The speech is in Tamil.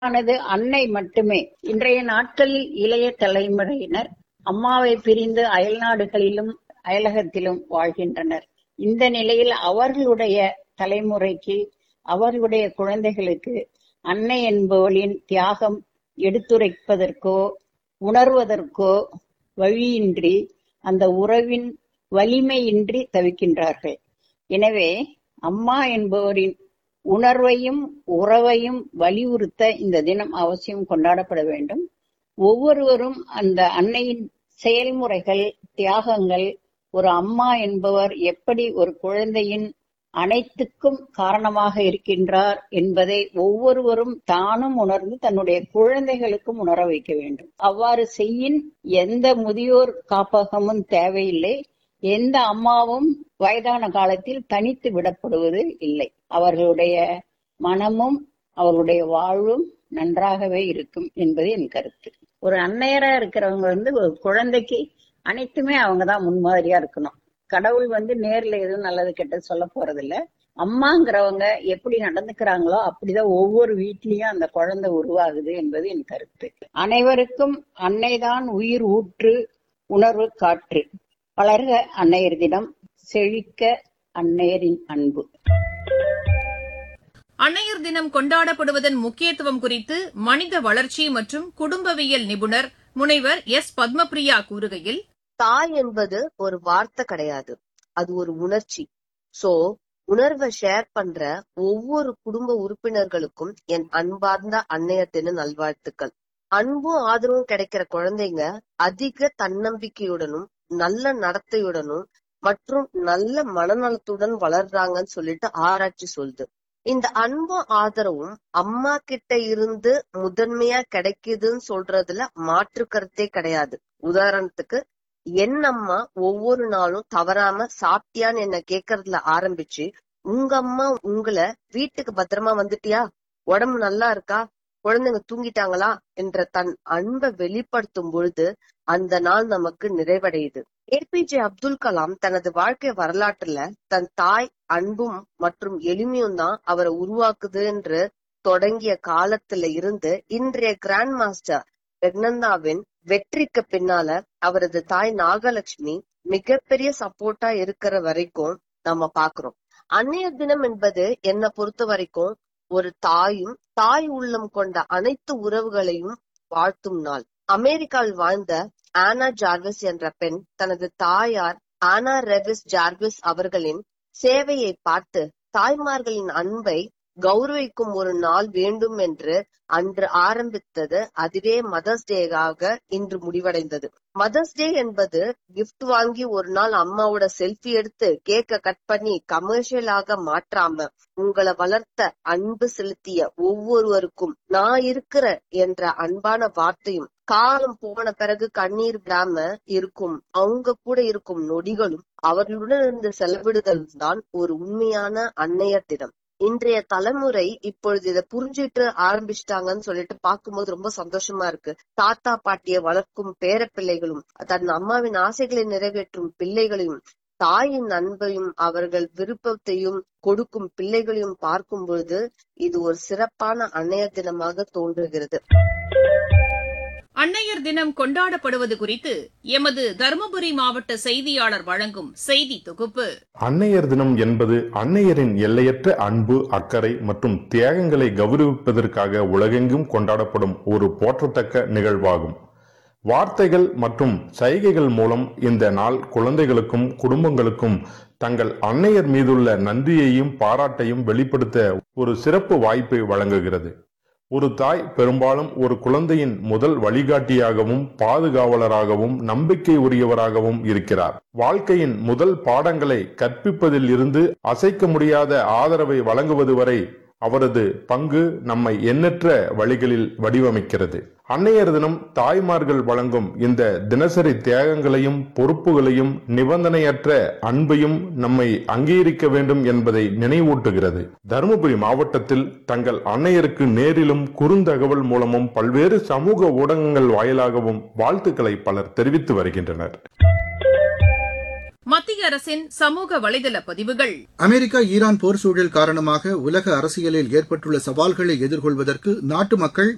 ஆனது அன்னை மட்டுமே இன்றைய நாட்களில் இளைய தலைமுறையினர் அம்மாவை பிரிந்து அயல்நாடுகளிலும் அயலகத்திலும் வாழ்கின்றனர் இந்த நிலையில் அவர்களுடைய தலைமுறைக்கு அவர்களுடைய குழந்தைகளுக்கு அன்னை என்பவளின் தியாகம் எடுத்துரைப்பதற்கோ உணர்வதற்கோ வழியின்றி அந்த உறவின் வலிமையின்றி தவிக்கின்றார்கள் எனவே அம்மா என்பவரின் உணர்வையும் உறவையும் வலியுறுத்த இந்த தினம் அவசியம் கொண்டாடப்பட வேண்டும் ஒவ்வொருவரும் அந்த அன்னையின் செயல்முறைகள் தியாகங்கள் ஒரு அம்மா என்பவர் எப்படி ஒரு குழந்தையின் அனைத்துக்கும் காரணமாக இருக்கின்றார் என்பதை ஒவ்வொருவரும் தானும் உணர்ந்து தன்னுடைய குழந்தைகளுக்கும் உணர வைக்க வேண்டும் அவ்வாறு செய்யின் எந்த முதியோர் காப்பகமும் தேவையில்லை எந்த அம்மாவும் வயதான காலத்தில் தனித்து விடப்படுவது இல்லை அவர்களுடைய மனமும் அவர்களுடைய வாழ்வும் நன்றாகவே இருக்கும் என்பது என் கருத்து ஒரு அன்னையரா இருக்கிறவங்க வந்து ஒரு குழந்தைக்கு அனைத்துமே அவங்க தான் முன்மாதிரியா இருக்கணும் கடவுள் வந்து நேர்ல எதுவும் நல்லது கெட்டது சொல்ல போறது இல்ல அம்மாங்கிறவங்க எப்படி நடந்துக்கிறாங்களோ அப்படிதான் ஒவ்வொரு வீட்லயும் அந்த குழந்தை உருவாகுது என்பது என் கருத்து அனைவருக்கும் அன்னைதான் உயிர் ஊற்று உணர்வு காற்று வளர்க அன்னையர் தினம் செழிக்க அன்னையரின் அன்பு அன்னையர் தினம் கொண்டாடப்படுவதன் முக்கியத்துவம் குறித்து மனித வளர்ச்சி மற்றும் குடும்பவியல் நிபுணர் முனைவர் எஸ் பத்மபிரியா கூறுகையில் தாய் என்பது ஒரு வார்த்தை கிடையாது அது ஒரு உணர்ச்சி சோ உணர்வை ஷேர் பண்ற ஒவ்வொரு குடும்ப உறுப்பினர்களுக்கும் என் அன்பார்ந்த அன்னையர் தின நல்வாழ்த்துக்கள் அன்பும் ஆதரவும் கிடைக்கிற குழந்தைங்க அதிக தன்னம்பிக்கையுடனும் நல்ல நடத்தையுடனும் மற்றும் நல்ல மனநலத்துடன் வளர்றாங்கன்னு சொல்லிட்டு ஆராய்ச்சி சொல்லுது இந்த அன்பும் ஆதரவும் அம்மா கிட்ட இருந்து முதன்மையா கிடைக்குதுன்னு சொல்றதுல மாற்று கருத்தே கிடையாது உதாரணத்துக்கு என் அம்மா ஒவ்வொரு நாளும் தவறாம சாப்பிட்டியான்னு என்ன கேக்குறதுல ஆரம்பிச்சு உங்க அம்மா உங்களை வீட்டுக்கு பத்திரமா வந்துட்டியா உடம்பு நல்லா இருக்கா குழந்தைங்க தூங்கிட்டாங்களா என்ற தன் அன்பை வெளிப்படுத்தும் பொழுது அந்த நாள் நமக்கு நிறைவடையுது ஏபிஜே அப்துல் கலாம் தனது வாழ்க்கை வரலாற்றுல தன் தாய் அன்பும் மற்றும் எளிமையும் தான் அவரை உருவாக்குது என்று தொடங்கிய காலத்துல இருந்து இன்றைய கிராண்ட் மாஸ்டர் பிரக்னந்தாவின் வெற்றிக்கு பின்னால அவரது தாய் நாகலட்சுமி மிகப்பெரிய சப்போர்ட்டா இருக்கிற வரைக்கும் நம்ம பாக்குறோம் அன்னையர் தினம் என்பது என்ன பொறுத்த வரைக்கும் ஒரு தாயும் தாய் உள்ளம் கொண்ட அனைத்து உறவுகளையும் வாழ்த்தும் நாள் அமெரிக்காவில் வாழ்ந்த ஆனா ஜார்விஸ் என்ற பெண் தனது தாயார் ஆனா ரெவிஸ் ஜார்விஸ் அவர்களின் சேவையை பார்த்து தாய்மார்களின் அன்பை கௌரவிக்கும் ஒரு நாள் வேண்டும் என்று அன்று ஆரம்பித்தது அதுவே மதர்ஸ் டேவாக இன்று முடிவடைந்தது மதர்ஸ் டே என்பது கிஃப்ட் வாங்கி ஒரு நாள் அம்மாவோட செல்ஃபி எடுத்து கேக்க கட் பண்ணி கமர்ஷியலாக மாற்றாம உங்களை வளர்த்த அன்பு செலுத்திய ஒவ்வொருவருக்கும் நான் இருக்கிற என்ற அன்பான வார்த்தையும் காலம் போன பிறகு கண்ணீர் விடாம இருக்கும் அவங்க கூட இருக்கும் நொடிகளும் அவர்களுடன் இருந்து செலவிடுதல் தான் ஒரு உண்மையான அன்னையர் தினம் இன்றைய தலைமுறை இப்பொழுது இதை புரிஞ்சுட்டு ஆரம்பிச்சிட்டாங்கன்னு சொல்லிட்டு பார்க்கும்போது ரொம்ப சந்தோஷமா இருக்கு தாத்தா பாட்டிய வளர்க்கும் பேர பிள்ளைகளும் தன் அம்மாவின் ஆசைகளை நிறைவேற்றும் பிள்ளைகளையும் தாயின் அன்பையும் அவர்கள் விருப்பத்தையும் கொடுக்கும் பிள்ளைகளையும் பார்க்கும் பொழுது இது ஒரு சிறப்பான அன்னையர் தினமாக தோன்றுகிறது அன்னையர் தினம் கொண்டாடப்படுவது குறித்து எமது தருமபுரி மாவட்ட செய்தியாளர் வழங்கும் செய்தி தொகுப்பு அன்னையர் தினம் என்பது அன்னையரின் எல்லையற்ற அன்பு அக்கறை மற்றும் தியாகங்களை கௌரவிப்பதற்காக உலகெங்கும் கொண்டாடப்படும் ஒரு போற்றத்தக்க நிகழ்வாகும் வார்த்தைகள் மற்றும் சைகைகள் மூலம் இந்த நாள் குழந்தைகளுக்கும் குடும்பங்களுக்கும் தங்கள் அன்னையர் மீதுள்ள நன்றியையும் பாராட்டையும் வெளிப்படுத்த ஒரு சிறப்பு வாய்ப்பை வழங்குகிறது ஒரு தாய் பெரும்பாலும் ஒரு குழந்தையின் முதல் வழிகாட்டியாகவும் பாதுகாவலராகவும் நம்பிக்கை உரியவராகவும் இருக்கிறார் வாழ்க்கையின் முதல் பாடங்களை கற்பிப்பதில் இருந்து அசைக்க முடியாத ஆதரவை வழங்குவது வரை அவரது பங்கு நம்மை எண்ணற்ற வழிகளில் வடிவமைக்கிறது அன்னையர் தினம் தாய்மார்கள் வழங்கும் இந்த தினசரி தியாகங்களையும் பொறுப்புகளையும் நிபந்தனையற்ற அன்பையும் நம்மை அங்கீகரிக்க வேண்டும் என்பதை நினைவூட்டுகிறது தருமபுரி மாவட்டத்தில் தங்கள் அன்னையருக்கு நேரிலும் குறுந்தகவல் மூலமும் பல்வேறு சமூக ஊடகங்கள் வாயிலாகவும் வாழ்த்துக்களை பலர் தெரிவித்து வருகின்றனர் மத்திய அரசின் சமூக வலைதள பதிவுகள் அமெரிக்கா ஈரான் போர் சூழல் காரணமாக உலக அரசியலில் ஏற்பட்டுள்ள சவால்களை எதிர்கொள்வதற்கு நாட்டு மக்கள்